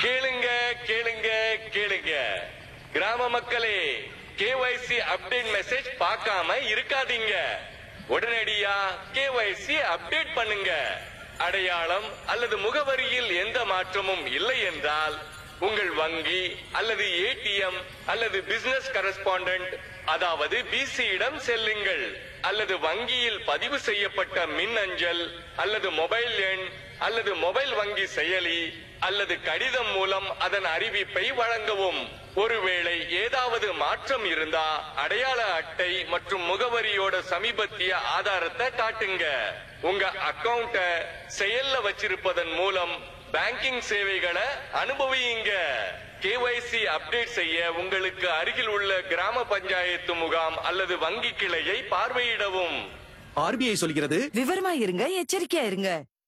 கேளுங்க கேளுங்க கேளுங்க கிராம மக்களே கேஒய்சி அப்டேட் மெசேஜ் பார்க்காம இருக்காதீங்க உடனடியா கேஒய்சி அப்டேட் பண்ணுங்க அடையாளம் அல்லது முகவரியில் எந்த மாற்றமும் இல்லை என்றால் உங்கள் வங்கி அல்லது ஏடிஎம் அல்லது பிசினஸ் கரஸ்பாண்டன்ட் அதாவது பிசியிடம் செல்லுங்கள் அல்லது வங்கியில் பதிவு செய்யப்பட்ட மின் அஞ்சல் அல்லது மொபைல் எண் அல்லது மொபைல் வங்கி செயலி அல்லது கடிதம் மூலம் அதன் அறிவிப்பை வழங்கவும் ஒருவேளை ஏதாவது மாற்றம் இருந்தா அடையாள அட்டை மற்றும் முகவரியோட சமீபத்திய ஆதாரத்தை காட்டுங்க உங்க அக்கவுண்ட செயல்ல வச்சிருப்பதன் மூலம் பேங்கிங் சேவைகளை அனுபவியுங்க கேஒய்சி அப்டேட் செய்ய உங்களுக்கு அருகில் உள்ள கிராம பஞ்சாயத்து முகாம் அல்லது வங்கி கிளையை பார்வையிடவும் ஆர்பிஐ சொல்கிறது விவரமா இருங்க எச்சரிக்கையா இருங்க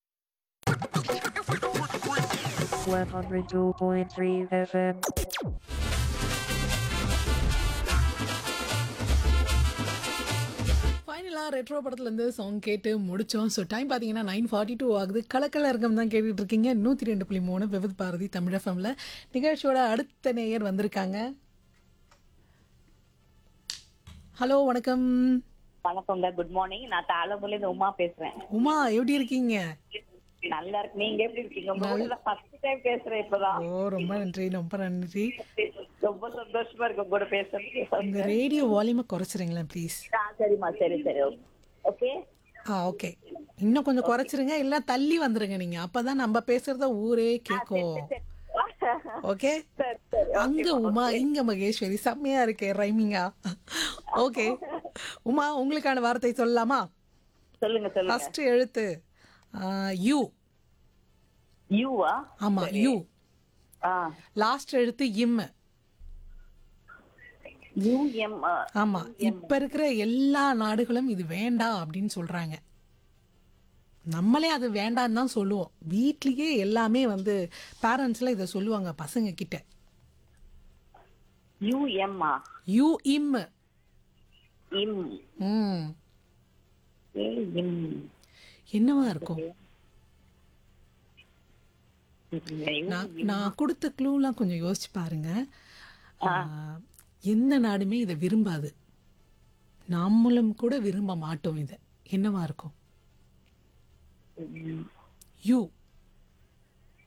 102.3 FM. ஃபைனலாக ரெட்ரோ படத்துலேருந்து சாங் கேட்டு முடித்தோம் ஸோ டைம் பார்த்தீங்கன்னா நைன் ஃபார்ட்டி டூ ஆகுது கலக்கல இருக்கம் தான் கேட்டுட்டு இருக்கீங்க நூற்றி ரெண்டு புள்ளி மூணு விவித் பாரதி தமிழ் எஃப்எம்ல நிகழ்ச்சியோட அடுத்த நேயர் வந்திருக்காங்க ஹலோ வணக்கம் வணக்கங்க குட் மார்னிங் நான் தாளமுலேருந்து உமா பேசுறேன் உமா எப்படி இருக்கீங்க நல்லா இருக்கு நீங்க எப்படி இருக்கீங்க உங்க கூட ஃபர்ஸ்ட் டைம் பேசுறேன் இப்பதான் ஓ ரொம்ப நன்றி ரொம்ப நன்றி ரொம்ப சந்தோஷமா இருக்கு உங்க கூட பேசுறதுக்கு உங்க ரேடியோ வால்யூமை குறைச்சிருங்களேன் ப்ளீஸ் ஆ, சரிம்மா சரி சரி ஓகே ஆ ஓகே இன்னும் கொஞ்சம் குறைச்சிருங்க இல்லை தள்ளி வந்துருங்க நீங்க அப்பதான் நம்ம பேசுறத ஊரே கேட்கும் ஓகே சரி சரி அங்க உமா இங்க மகேஸ்வரி செம்மையா இருக்கே ரைமிங்கா ஓகே உமா உங்களுக்கான வார்த்தை சொல்லலாமா சொல்லுங்க சொல்லுங்க ஃபர்ஸ்ட் எழுத்து யூ யூவா ஆமா யூ ஆ லாஸ்ட் எழுத்து இம் யூஎம் ஆமா இப்ப இருக்கிற எல்லா நாடுகளும் இது வேண்டாம் அப்படின்னு சொல்றாங்க நம்மளே அது வேண்டாம்னு தான் சொல்லுவோம் வீட்லயே எல்லாமே வந்து பேரண்ட்ஸ்ல இதை சொல்லுவாங்க பசங்க கிட்ட யூஎம்மா யூ இம் இம் ம் ஏ இம் என்னவா இருக்கும் நான் நான் கொடுத்த க்ளூலாம் கொஞ்சம் யோசிச்சு பாருங்க ஆஹ், எந்த நாடுமே இதை விரும்பாது நம்மளும் கூட விரும்ப மாட்டோம் இதை என்னவா இருக்கும் யூ